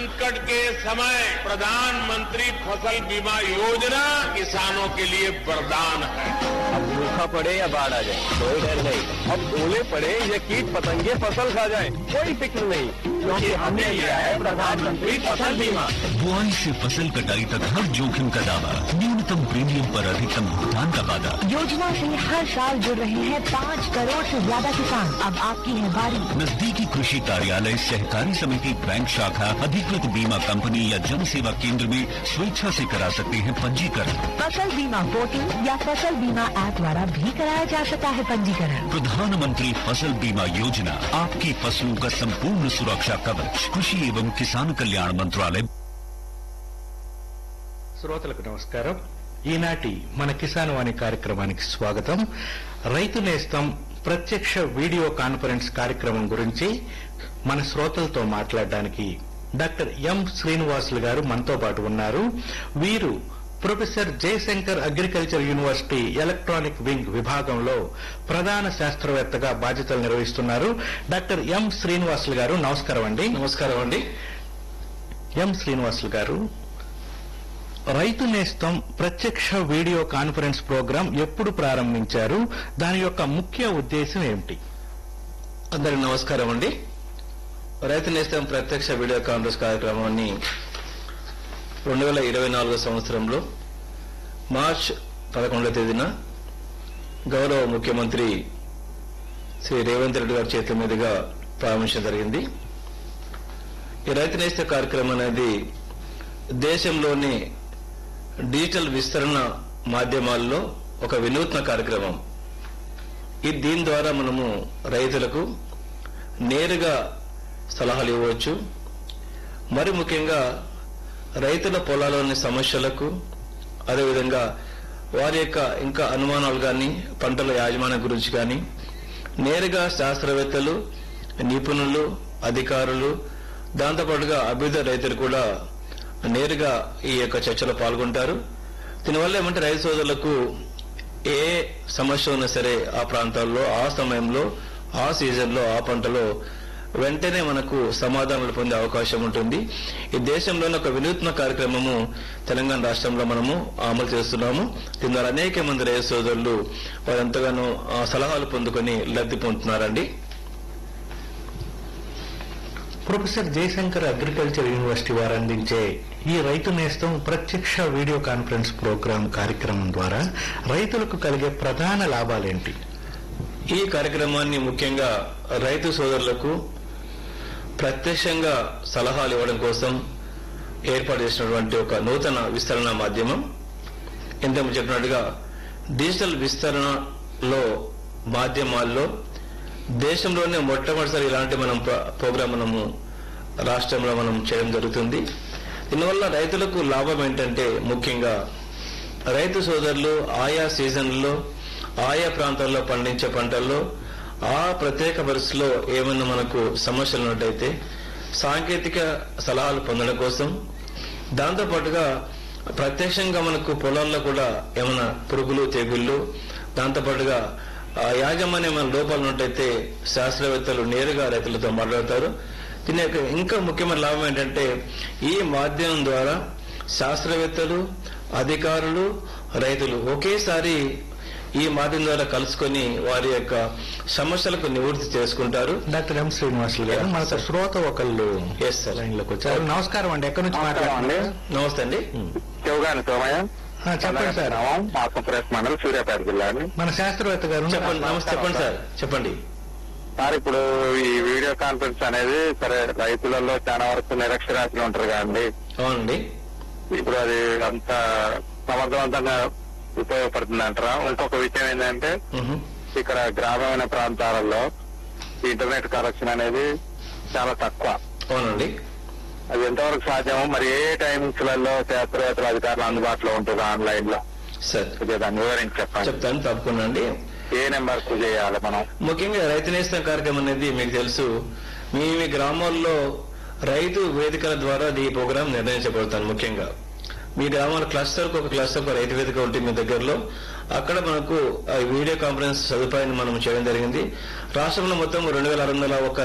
संकट के समय प्रधानमंत्री फसल बीमा योजना किसानों के लिए वरदान है अब सूखा पड़े या बाढ़ आ जाए कोई डर नहीं अब ओले पड़े या कीट पतंगे फसल खा जाए कोई फिक्र नहीं क्योंकि हमने लिया है प्रधानमंत्री फसल बीमा बुआई से फसल कटाई तक हर जोखिम का दावा न्यूनतम प्रीमियम पर अधिकतम भुगतान का वादा योजना से हर साल जुड़ रहे हैं पाँच करोड़ से ज्यादा किसान अब आपकी है बारी नजदीकी कृषि कार्यालय सहकारी समिति बैंक शाखा अधिकृत बीमा कंपनी या जन सेवा केंद्र में स्वेच्छा से करा सकते हैं पंजीकरण फसल बीमा पोर्टल या फसल बीमा ऐप द्वारा भी कराया जा सकता है पंजीकरण प्रधानमंत्री फसल बीमा योजना आपकी फसलों का संपूर्ण सुरक्षा कवच कृषि एवं किसान कल्याण मंत्रालय శ్రోతలకు నమస్కారం ఈనాటి మన కిసాన్ వాణి కార్యక్రమానికి స్వాగతం రైతు నేస్తం ప్రత్యక్ష వీడియో కాన్ఫరెన్స్ కార్యక్రమం గురించి మన శ్రోతలతో మాట్లాడడానికి డాక్టర్ ఎం శ్రీనివాసులు గారు మనతో పాటు ఉన్నారు వీరు professor Jayashankar agriculture university electronic wing విభాగంలో ప్రధాన శాస్త్రవేత్తగా బాధ్యతలు నిర్వహిస్తున్నారు డాక్టర్ ఎం శ్రీనివాసులు గారు నమస్కారం అండి నమస్కారం అండి ఎం శ్రీనివాసులు గారు రైతు నేస్తం ప్రత్యక్ష వీడియో కాన్ఫరెన్స్ ప్రోగ్రాం ఎప్పుడు ప్రారంభించారు దాని యొక్క ముఖ్య ఉద్దేశం ఏమిటి అందరికి నమస్కారం అండి రైతు నేస్తం ప్రత్యక్ష వీడియో కాన్ఫరెన్స్ కార్యక్రమాన్ని రెండు వేల ఇరవై నాలుగో సంవత్సరంలో మార్చ్ పదకొండవ తేదీన గౌరవ ముఖ్యమంత్రి శ్రీ రేవంత్ రెడ్డి గారి చేతుల మీదుగా ప్రారంభించడం జరిగింది ఈ రైతు నేస్త కార్యక్రమం అనేది దేశంలోని డిజిటల్ విస్తరణ మాధ్యమాల్లో ఒక వినూత్న కార్యక్రమం ఇది దీని ద్వారా మనము రైతులకు నేరుగా సలహాలు ఇవ్వవచ్చు మరి ముఖ్యంగా రైతుల పొలాల్లోని సమస్యలకు అదేవిధంగా వారి యొక్క ఇంకా అనుమానాలు కానీ పంటల యాజమాన్యం గురించి కానీ నేరుగా శాస్త్రవేత్తలు నిపుణులు అధికారులు దాంతోపాటుగా అభ్యుదయ రైతులు కూడా నేరుగా ఈ యొక్క చర్చలో పాల్గొంటారు దీనివల్ల ఏమంటే రైతు సోదరులకు ఏ సమస్య ఉన్నా సరే ఆ ప్రాంతాల్లో ఆ సమయంలో ఆ సీజన్లో ఆ పంటలో వెంటనే మనకు సమాధానాలు పొందే అవకాశం ఉంటుంది ఈ దేశంలోని ఒక వినూత్న కార్యక్రమము తెలంగాణ రాష్ట్రంలో మనము అమలు చేస్తున్నాము దీని ద్వారా అనేక మంది రైతు సోదరులు వారు ఎంతగానో ఆ, సలహాలు పొందుకొని లబ్ధి పొందుతున్నారండి ప్రొఫెసర్ జయశంకర్ అగ్రికల్చర్ యూనివర్సిటీ వారు అందించే ఈ రైతు నేస్తం ప్రత్యక్ష వీడియో కాన్ఫరెన్స్ ప్రోగ్రాం కార్యక్రమం ద్వారా రైతులకు కలిగే ప్రధాన లాభాలేంటి ఈ కార్యక్రమాన్ని ముఖ్యంగా రైతు సోదరులకు ప్రత్యక్షంగా సలహాలు ఇవ్వడం కోసం ఏర్పాటు చేసినటువంటి ఒక నూతన విస్తరణ మాధ్యమం ఇంతకు చెప్పినట్టుగా డిజిటల్ విస్తరణలో మాధ్యమాల్లో దేశంలోనే మొట్టమొదటిసారి ఇలాంటి మనం ప్ర- ప్రోగ్రాం మనము రాష్ట్రంలో మనం చేయడం జరుగుతుంది దీనివల్ల రైతులకు లాభం ఏంటంటే ముఖ్యంగా రైతు సోదరులు ఆయా సీజన్లలో ఆయా ప్రాంతాల్లో పండించే పంటల్లో ఆ ప్రత్యేక పరిస్థితిలో ఏమైనా మనకు సమస్యలు ఉన్నట్టయితే సాంకేతిక సలహాలు పొందడం కోసం దాంతో పాటుగా ప్రత్యక్షంగా మనకు పొలాల్లో కూడా ఏమైనా పురుగులు తెగుళ్ళు దాంతో పాటుగా ఆ యాజమాన్యమైన లోపాలు ఉన్నట్టయితే శాస్త్రవేత్తలు నేరుగా రైతులతో మాట్లాడతారు దీని యొక్క ఇంకా ముఖ్యమైన లాభం ఏంటంటే ఈ మాధ్యమం ద్వారా శాస్త్రవేత్తలు అధికారులు రైతులు ఒకేసారి ఈ మాధ్యమం ద్వారా కలుసుకొని వారి యొక్క సమస్యలకు నివృత్తి చేసుకుంటారు డాక్టర్ ఎం శ్రీనివాసులు గారు మనకు శ్రోత ఒకళ్ళు Yes, sir. లైన్ లోకి వచ్చారు నమస్కారం అండి ఎక్కడి నుంచి నమస్కారం అండి మాట్లాడుతున్నారు నమస్తే అండి శివగాని సోమయ్య ఆ, చెప్పండి సార్ గ్రామం మాసంప్రెస్ మండలం సూర్యాపేట జిల్లా అండి మన శాస్త్రవేత్త గారు ఉన్నారు. చెప్పండి నమస్తే చెప్పండి సార్ చెప్పండి సార్ ఇప్పుడు ఈ వీడియో కాన్ఫరెన్స్ అనేది సరే రైతులలో చాలా వరకు నిరక్షరాస్యులు ఉంటారు కదండి అవునండి ఇప్పుడు అది అంత సమర్థవంతంగా ఉపయోగపడుతుంది అంటారా ఇంకొక విషయం ఏంటంటే మ్హూ. ఇక్కడ గ్రామీణ ప్రాంతాలలో ఇంటర్నెట్ కనెక్షన్ అనేది చాలా తక్కువ అవునండి అది ఎంతవరకు సాధ్యమో మరి ఏ టైమింగ్స్ లలో శాస్త్రవేత్తల అధికారులు అందుబాటులో ఉంటుందో ఆన్లైన్ లో సార్ కొద్దిగా దాన్ని వివరించి చెప్పండి చెప్తాను తప్పకుండా అండి ఏ నెంబర్ కు చేయాలి మనం ముఖ్యంగా రైతు నేస్తం కార్యక్రమం అనేది మీకు తెలుసు మీ మీ గ్రామాల్లో రైతు వేదికల ద్వారా ఈ ప్రోగ్రాం నిర్ణయించబడతాను ముఖ్యంగా మీ గ్రామాల క్లస్టర్ ఒక క్లస్టర్ ఒక రైతు వేదిక ఉంటుంది మీ దగ్గరలో అక్కడ మనకు ఆ వీడియో కాన్ఫరెన్స్ సదుపాయాన్ని మనం చేయడం జరిగింది రాష్ట్రంలో మొత్తం రెండు వేల ఆరు వందల ఒక